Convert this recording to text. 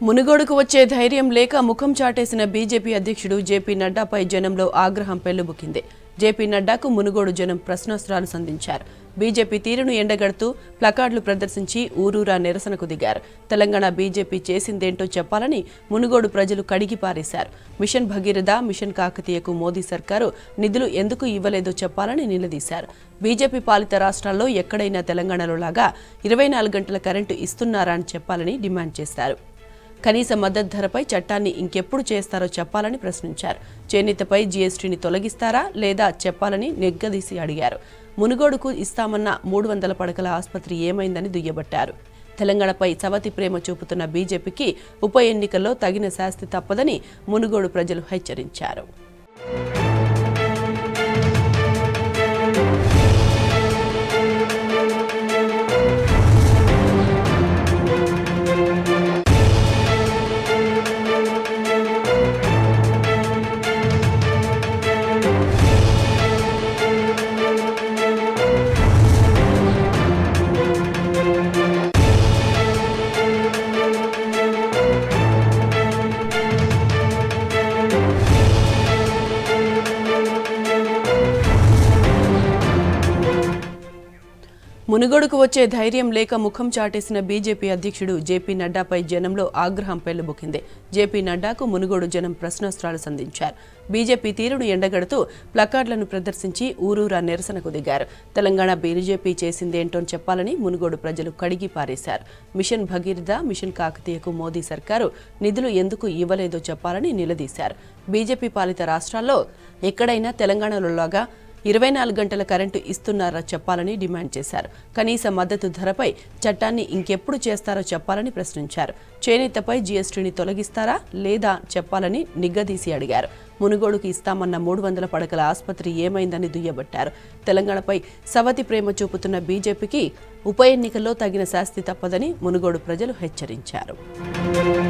మునుగోడుకు వచ్చే ధైర్యం లేక ముఖం చాటేసిన బీజేపీ అధ్యక్షుడు జేపీ నడ్డాపై జనంలో ఆగ్రహం పెళ్లుబుకింది జేపీ నడ్డాకు మునుగోడు జనం ప్రశ్నాస్త్రాలు సంధించారు బీజేపీ తీరును ఎండగడుతూ ప్లకార్డులు ప్రదర్శించి ఊరూరా నిరసనకు దిగారు తెలంగాణ బీజేపీ చేసిందేంటో చెప్పాలని మునుగోడు ప్రజలు కడిగి పారేశారు మిషన్ భగీరథ మిషన్ కాకతీయకు మోదీ సర్కారు నిధులు ఎందుకు ఇవ్వలేదో చెప్పాలని నిలదీశారు బీజేపీ పాలిత రాష్ట్రాల్లో ఎక్కడైనా తెలంగాణలో లాగా ఇరవై నాలుగు గంటల కరెంటు ఇస్తున్నారా అని చెప్పాలని డిమాండ్ చేశారు కనీస మద్దతు ధరపై చట్టాన్ని ఇంకెప్పుడు చేస్తారో చెప్పాలని ప్రశ్నించారు చేనేతపై జీఎస్టీని తొలగిస్తారా లేదా చెప్పాలని నిగ్గదీసి అడిగారు మునుగోడుకు ఇస్తామన్న మూడు వందల పడకల ఆసుపత్రి ఏమైందని దుయ్యబట్టారు తెలంగాణపై సవతి ప్రేమ చూపుతున్న బీజేపీకి ఉప ఎన్నికల్లో తగిన శాస్తి తప్పదని మునుగోడు ప్రజలు హెచ్చరించారు మునుగోడుకు వచ్చే ధైర్యం లేక ముఖం చాటేసిన బీజేపీ అధ్యక్షుడు జేపీ నడ్డాపై జనంలో ఆగ్రహం పెళ్లుబుకింది జేపీ నడ్డాకు మునుగోడు జనం ప్రశ్నాస్త్రాలు సంధించారు బీజేపీ తీరును ఎండగడుతూ ప్లకార్డులను ప్రదర్శించి ఊరూరా నిరసనకు దిగారు తెలంగాణ బీజేపీ చేసిందేంటో చెప్పాలని మునుగోడు ప్రజలు కడిగి పారేశారు మిషన్ భగీరథ మిషన్ కాకతీయకు మోదీ సర్కారు నిధులు ఎందుకు ఇవ్వలేదో చెప్పాలని నిలదీశారు బీజేపీ పాలిత రాష్ట్రాల్లో ఎక్కడైనా తెలంగాణలో లాగా ఇరవై నాలుగు గంటల కరెంటు ఇస్తున్నారా చెప్పాలని డిమాండ్ చేశారు కనీస మద్దతు ధరపై చట్టాన్ని ఇంకెప్పుడు చేస్తారో చెప్పాలని ప్రశ్నించారు చేనేతపై జీఎస్టీని తొలగిస్తారా లేదా చెప్పాలని నిగ్గదీసి అడిగారు మునుగోడుకు ఇస్తామన్న మూడు వందల పడకల ఆసుపత్రి ఏమైందని దుయ్యబట్టారు తెలంగాణపై సవతి ప్రేమ చూపుతున్న బీజేపీకి ఉప ఎన్నికల్లో తగిన శాస్తి తప్పదని మునుగోడు ప్రజలు హెచ్చరించారు